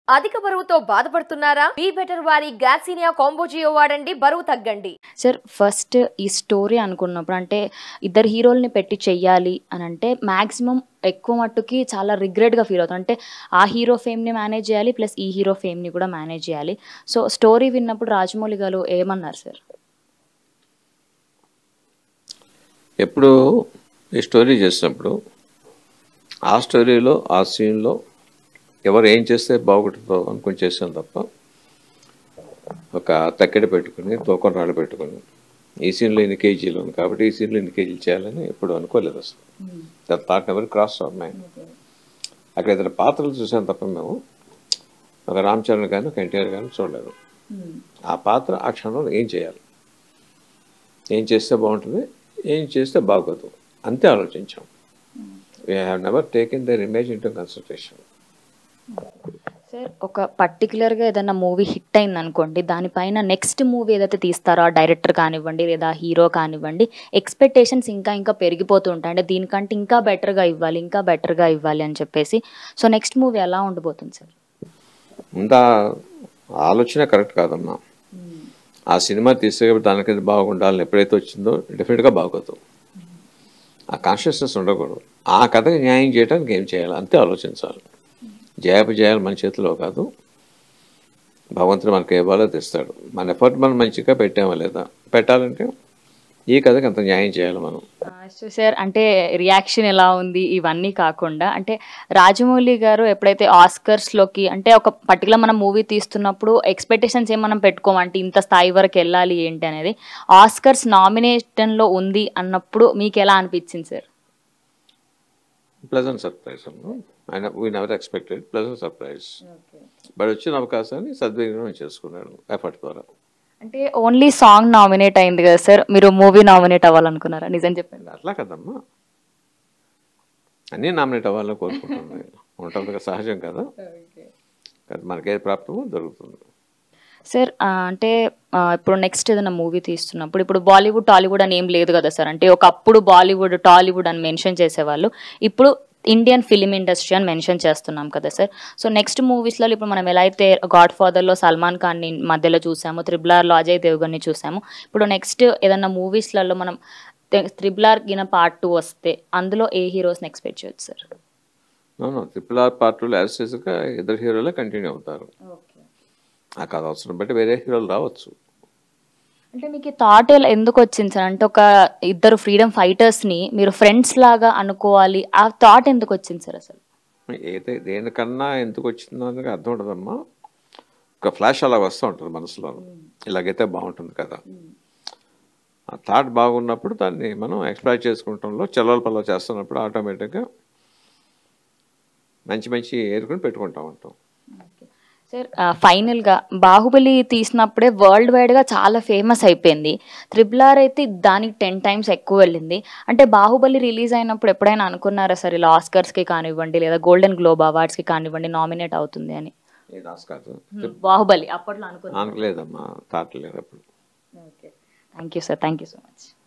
అధిక బరువుతో బాధపడుతున్నారా బీ బెటర్ వారి గ్యాసీనియా కాంబోజియో వాడండి బరువు తగ్గండి సార్ ఫస్ట్ ఈ స్టోరీ అనుకున్నప్పుడు అంటే ఇద్దరు హీరోల్ని పెట్టి చెయ్యాలి అని అంటే మ్యాక్సిమం ఎక్కువ మట్టుకి చాలా రిగ్రెట్గా ఫీల్ అవుతాం అంటే ఆ హీరో ఫేమ్ని మేనేజ్ చేయాలి ప్లస్ ఈ హీరో ఫేమ్ని కూడా మేనేజ్ చేయాలి సో స్టోరీ విన్నప్పుడు రాజమౌళి గారు ఏమన్నారు సార్ ఎప్పుడు ఈ స్టోరీ చేసినప్పుడు ఆ స్టోరీలో ఆ సీన్లో ఎవరు ఏం చేస్తే బాగుంటుందో అనుకుని చేసాం తప్ప ఒక తక్కెడ పెట్టుకుని తూకం రాళ్ళు పెట్టుకుని ఈ సీన్లో ఇన్ని కేజీలు ఉంది కాబట్టి ఈ సీన్లో ఇన్ని కేజీలు చేయాలని ఎప్పుడు అనుకోలేదు అసలు that thought ever cross our mind అక్కడ ఇతర పాత్రలు చూసాం తప్ప మేము ఒక రామ్ చరణ్ కానీ ఒక ఎన్టీఆర్ కానీ చూడలేదు ఆ పాత్ర ఆ క్షణంలో ఏం చేయాలి ఏం చేస్తే బాగుంటుంది ఏం చేస్తే బాగోదు అంతే ఆలోచించాం we have never taken their image into consideration sir ఒక పర్టికులర్గా ఏదైనా మూవీ హిట్ అయింది అనుకోండి దానిపైన నెక్స్ట్ మూవీ ఏదైతే తీస్తారో ఆ డైరెక్టర్ కానివ్వండి లేదా హీరో కానివ్వండి ఎక్స్పెక్టేషన్స్ ఇంకా ఇంకా పెరిగిపోతూ ఉంటాయి అంటే దీనికంటే ఇంకా బెటర్గా ఇవ్వాలి ఇంకా బెటర్గా ఇవ్వాలి అని చెప్పేసి సో నెక్స్ట్ మూవీ ఎలా ఉండబోతుంది సార్ అంత ఆలోచన కరెక్ట్ కాదమ్మా ఆ సినిమా తీసే దానికి బాగుండాలని ఎప్పుడైతే వచ్చిందో డెఫినెట్గా బాగోదు ఆ కాన్షియస్నెస్ ఉండకూడదు ఆ కథకి న్యాయం చేయడానికి ఏం చేయాలి అంతే ఆలోచించాలి జయాపజయాలు మన చేతిలో కాదు భగవంతుడు మనకి ఏ బాలో తెస్తాడు మన ఎఫర్ట్ మనం మంచిగా పెట్టామా లేదా పెట్టాలంటే ఈ కథకి అంత న్యాయం చేయాలి మనం సో సార్ అంటే రియాక్షన్ ఎలా ఉంది ఇవన్నీ కాకుండా అంటే రాజమౌళి గారు ఎప్పుడైతే ఆస్కర్స్లోకి అంటే ఒక పర్టికులర్ మనం మూవీ తీస్తున్నప్పుడు ఎక్స్పెక్టేషన్స్ ఏం మనం పెట్టుకోమంటే ఇంత స్థాయి వరకు వెళ్ళాలి ఏంటి అనేది ఆస్కర్స్ నామినేషన్లో ఉంది అన్నప్పుడు మీకు ఎలా అనిపించింది సార్ ప్లెజెంట్ సర్ప్రైజ్ అమ్మా ఆయన we never expected pleasant surprise but వచ్చిన అవకాశాన్ని సద్వినియోగం చేసుకున్నాడు ఎఫర్ట్ ద్వారా అంటే ఓన్లీ సాంగ్ నామినేట్ అయింది కదా సార్ మీరు మూవీ నామినేట్ అవ్వాలనుకున్నారా నిజం చెప్పండి అట్లా కదమ్మా అన్నీ నామినేట్ అవ్వాలని కోరుకుంటుంది ఉంటుంది కదా సహజం కదా అది మనకేది ప్రాప్తమో దొరుకుతుంది సార్ ఆ, అంటే ఆ, ఇప్పుడు నెక్స్ట్ ఏదైనా మూవీ తీస్తున్నప్పుడు ఇప్పుడు బాలీవుడ్ టాలీవుడ్ అని ఏం లేదు కదా సార్ అంటే ఒకప్పుడు బాలీవుడ్ టాలీవుడ్ అని మెన్షన్ చేసేవాళ్ళు ఇప్పుడు ఇండియన్ ఫిలిం ఇండస్ట్రీ అని మెన్షన్ చేస్తున్నాం కదా సార్ సో నెక్స్ట్ మూవీస్లో ఇప్పుడు మనం ఎలా అయితే గాడ్ ఫాదర్లో సల్మాన్ ఖాన్ని మధ్యలో చూసాము త్రిబులార్లో అజయ్ దేవ్గన్ని చూసాము ఇప్పుడు నెక్స్ట్ ఏదైనా మూవీస్లలో మనం త్రిబులార్ గిన పార్ట్ టూ వస్తే అందులో ఏ హీరోస్ని ఎక్స్పెక్ట్ చేయొచ్చు సార్ నో ట్రిపుల్ ఆర్ పార్టీలు యాజ్గా ఇద్దరు హీరోలే కంటిన్యూ అవుతారు ఆ కథ అవసరం బట్టి వేరే హీరోలు రావచ్చు అంటే మీకు థాట్ ఎందుకు వచ్చింది సార్ అంటే ఒక ఇద్దరు ఫ్రీడమ్ ఫైటర్స్ని మీరు ఫ్రెండ్స్ లాగా అనుకోవాలి ఆ థాట్ ఎందుకు వచ్చింది సార్ అసలు ఏదైతే దేనికన్నా ఎందుకు వచ్చిందో అనేది అర్థం ఉండదమ్మా ఒక ఫ్లాష్ అలా వస్తూ ఉంటుంది మనసులో ఇలాగైతే బాగుంటుంది కదా ఆ థాట్ బాగున్నప్పుడు దాన్ని మనం ఎక్స్ప్లాయిట్ చేసుకుంటంలో చెల్లల పల్ల చేస్తున్నప్పుడు ఆటోమేటిక్గా మంచి మంచి ఏరుకుని పెట్టుకుంటా ఉంటాం సార్ ఫైనల్గా బాహుబలి తీసినప్పుడే వరల్డ్ వైడ్గా చాలా ఫేమస్ అయిపోయింది త్రిబుల్ ఆర్ అయితే దానికి టెన్ టైమ్స్ ఎక్కువ వెళ్ళింది అంటే బాహుబలి రిలీజ్ అయినప్పుడు ఎప్పుడైనా అనుకున్నారా సార్ ఇలా ఆస్కర్స్కి కానివ్వండి లేదా గోల్డెన్ గ్లోబ్ అవార్డ్స్కి కానివ్వండి నామినేట్ అవుతుంది అని ఏది ఆస్కార్ బాహుబలి అప్పట్లో అనుకున్నాను అనలేదమ్మా థాట్ లేదు అప్పుడు okay thank you sir thank you so much